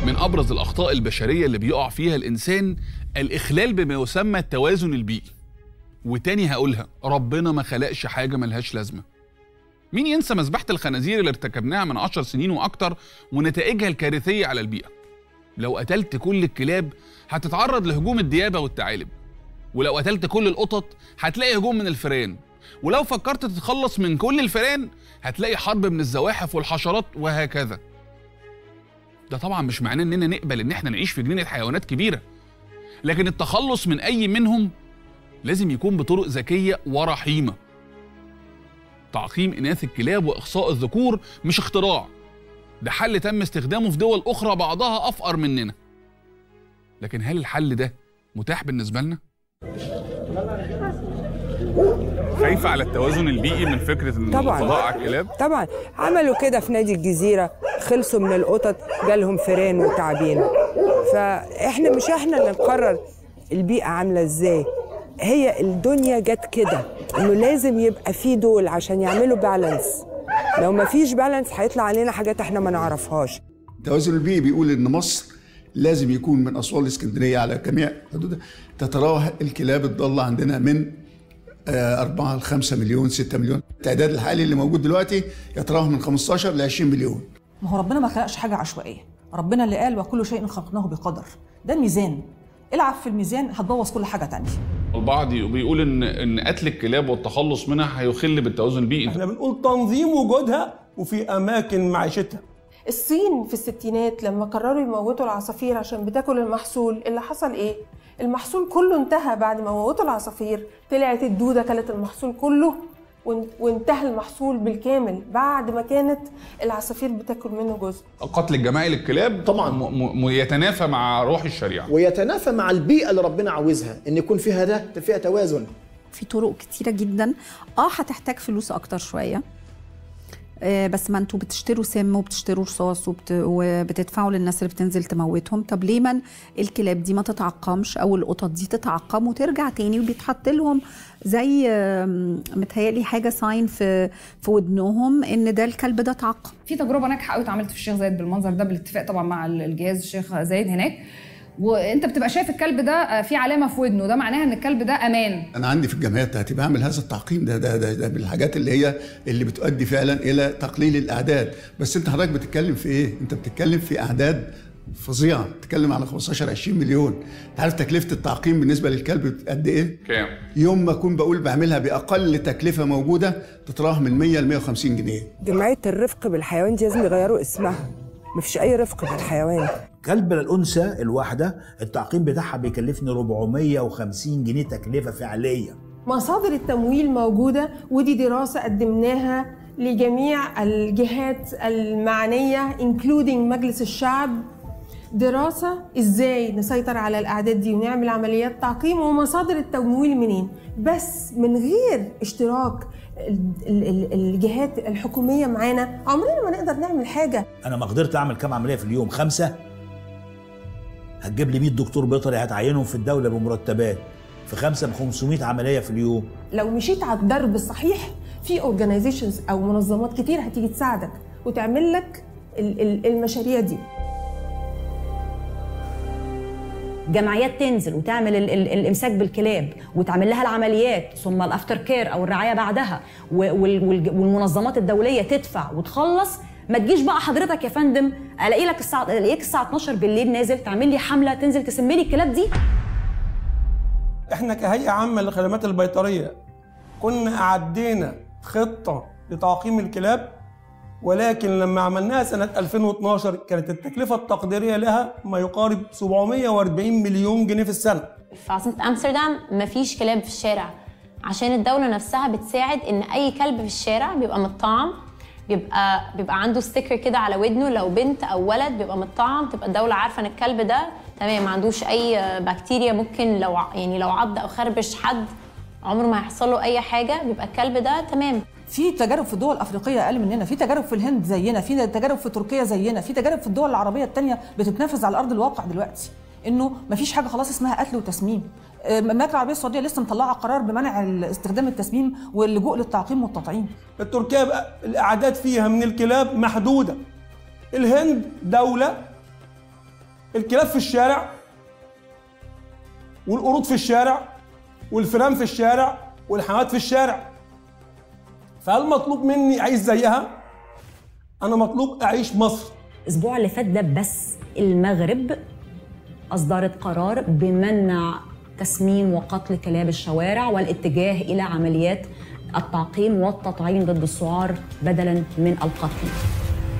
من ابرز الاخطاء البشريه اللي بيقع فيها الانسان الاخلال بما يسمى التوازن البيئي وتاني هقولها ربنا ما خلقش حاجه ملهاش لازمه مين ينسى مذبحه الخنازير اللي ارتكبناها من عشر سنين واكتر ونتائجها الكارثيه على البيئه لو قتلت كل الكلاب هتتعرض لهجوم الديابه والثعالب ولو قتلت كل القطط هتلاقي هجوم من الفئران ولو فكرت تتخلص من كل الفئران هتلاقي حرب من الزواحف والحشرات وهكذا ده طبعا مش معناه اننا نقبل ان احنا نعيش في جنينه حيوانات كبيره لكن التخلص من اي منهم لازم يكون بطرق ذكيه ورحيمه تعقيم اناث الكلاب واخصاء الذكور مش اختراع ده حل تم استخدامه في دول اخرى بعضها افقر مننا لكن هل الحل ده متاح بالنسبه لنا خايفه على التوازن البيئي من فكره ان طبعاً. القضاء على الكلاب طبعا عملوا كده في نادي الجزيرة خلصوا من القطط جالهم فيران وتعابين فاحنا مش احنا اللي نقرر البيئة عاملة ازاي هي الدنيا جت كده انه لازم يبقى في دول عشان يعملوا بالانس لو ما فيش بالانس هيطلع علينا حاجات احنا ما نعرفهاش التوازن البيئي بيقول ان مصر لازم يكون من اسوان الاسكندريه على جميع حدودها تتراوح الكلاب الضاله عندنا من 4 ل 5 مليون 6 مليون التعداد الحالي اللي موجود دلوقتي يتراوح من 15 ل 20 مليون ما هو ربنا ما خلقش حاجة عشوائية ربنا اللي قال وكل شيء خلقناه بقدر ده الميزان العب في الميزان هتبوظ كل حاجة تانية البعض بيقول ان ان قتل الكلاب والتخلص منها هيخل بالتوازن البيئي احنا بنقول تنظيم وجودها وفي اماكن معيشتها الصين في الستينات لما قرروا يموتوا العصافير عشان بتاكل المحصول اللي حصل ايه المحصول كله انتهى بعد ما موتوا العصافير طلعت الدودة كلت المحصول كله وان- وانتهى المحصول بالكامل بعد ما كانت العصافير بتاكل منه جزء القتل الجماعي للكلاب طبعاً. م- م- يتنافى مع روح الشريعه ويتنافى مع البيئه اللي ربنا عاوزها ان يكون فيها ده فيها توازن في طرق كتيرة جدا اه هتحتاج فلوس اكتر شوية آه، بس ما انتوا بتشتروا سم وبتشتروا رصاص وبت... وبتدفعوا للناس اللي بتنزل تموتهم طب ليه ما الكلاب دي ما تتعقمش او القطط دي تتعقم وترجع تاني وبيتحط لهم زي آم، متهيألي حاجة ساين في في ودنهم ان ده الكلب ده اتعقم في تجربه ناجحه قوي اتعملت في الشيخ زايد بالمنظر ده بالاتفاق طبعا مع الجهاز الشيخ زايد هناك وانت بتبقى شايف الكلب ده في علامه في ودنه ده معناها ان الكلب ده امان انا عندي في الجمعيه بتاعتي بعمل هذا التعقيم ده ده ده, ده من الحاجات اللي هي اللي بتؤدي فعلا الى تقليل الاعداد بس انت حضرتك بتتكلم في ايه انت بتتكلم في اعداد فظيعه بتتكلم على 15 20 مليون انت عارف تكلفه التعقيم بالنسبه للكلب قد ايه كام يوم ما اكون بقول بعملها باقل تكلفه موجوده تتراوح من 100 ل 150 جنيه جمعية الرفق بالحيوان دي لازم يغيروا اسمها مفيش أي رفق بالحيوان كلب الأنثى الواحدة التعقيم بتاعها بيكلفني 450 جنيه تكلفة فعلية مصادر التمويل موجودة ودي دراسة قدمناها لجميع الجهات المعنية including مجلس الشعب دراسة ازاي نسيطر على الأعداد دي ونعمل عمليات تعقيم ومصادر التمويل منين بس من غير اشتراك ال- ال- ال- الجهات الحكومية معانا عمرنا ما نقدر نعمل حاجة أنا ما قدرت أعمل كام عملية في اليوم خمسة هتجيب لي 100 دكتور بيطري هتعينهم في الدولة بمرتبات في خمسة ب 500 عملية في اليوم لو مشيت على الدرب الصحيح في اورجانيزيشنز او منظمات كتير هتيجي تساعدك وتعمل لك ال- ال- المشاريع دي جمعيات تنزل وتعمل ال ال الامساك بالكلاب وتعمل لها العمليات ثم الافتر كير او الرعايه بعدها و- وال- وال- والمنظمات الدوليه تدفع وتخلص ما تجيش بقى حضرتك يا فندم الاقي لك الساعه الاقيك الساعه 12 بالليل نازل تعمل لي حمله تنزل تسمي لي الكلاب دي احنا كهيئه عامه للخدمات البيطريه كنا اعدينا خطه لتعقيم الكلاب ولكن لما عملناها سنه 2012 كانت التكلفه التقديريه لها ما يقارب 740 مليون جنيه في السنه في عاصمة أمستردام مفيش كلاب في الشارع عشان الدولة نفسها بتساعد إن أي كلب في الشارع بيبقى متطعم بيبقى بيبقى عنده ستيكر كده على ودنه لو بنت أو ولد بيبقى متطعم تبقى الدولة عارفة إن الكلب ده تمام ما عندوش أي بكتيريا ممكن لو ع- يعني لو عض أو خربش حد عمره ما هيحصل له أي حاجة بيبقى الكلب ده تمام في تجارب في الدول الافريقيه اقل مننا في تجارب في الهند زينا في تجارب في تركيا زينا في تجارب في الدول العربيه التانية بتتنفذ على ارض الواقع دلوقتي انه مفيش حاجه خلاص اسمها قتل وتسميم آه، المملكه العربيه السعوديه لسه مطلعه قرار بمنع ال- استخدام التسميم واللجوء للتعقيم والتطعيم تركيا بقى الاعداد فيها من الكلاب محدوده الهند دوله الكلاب في الشارع والقرود في الشارع والفئران في الشارع والحيوانات في الشارع فهل مطلوب مني اعيش زيها انا مطلوب اعيش مصر الاسبوع اللي فات ده بس المغرب اصدرت قرار بمنع تسمين وقتل كلاب الشوارع والاتجاه الى عمليات التعقيم والتطعيم ضد السعار بدلا من القتل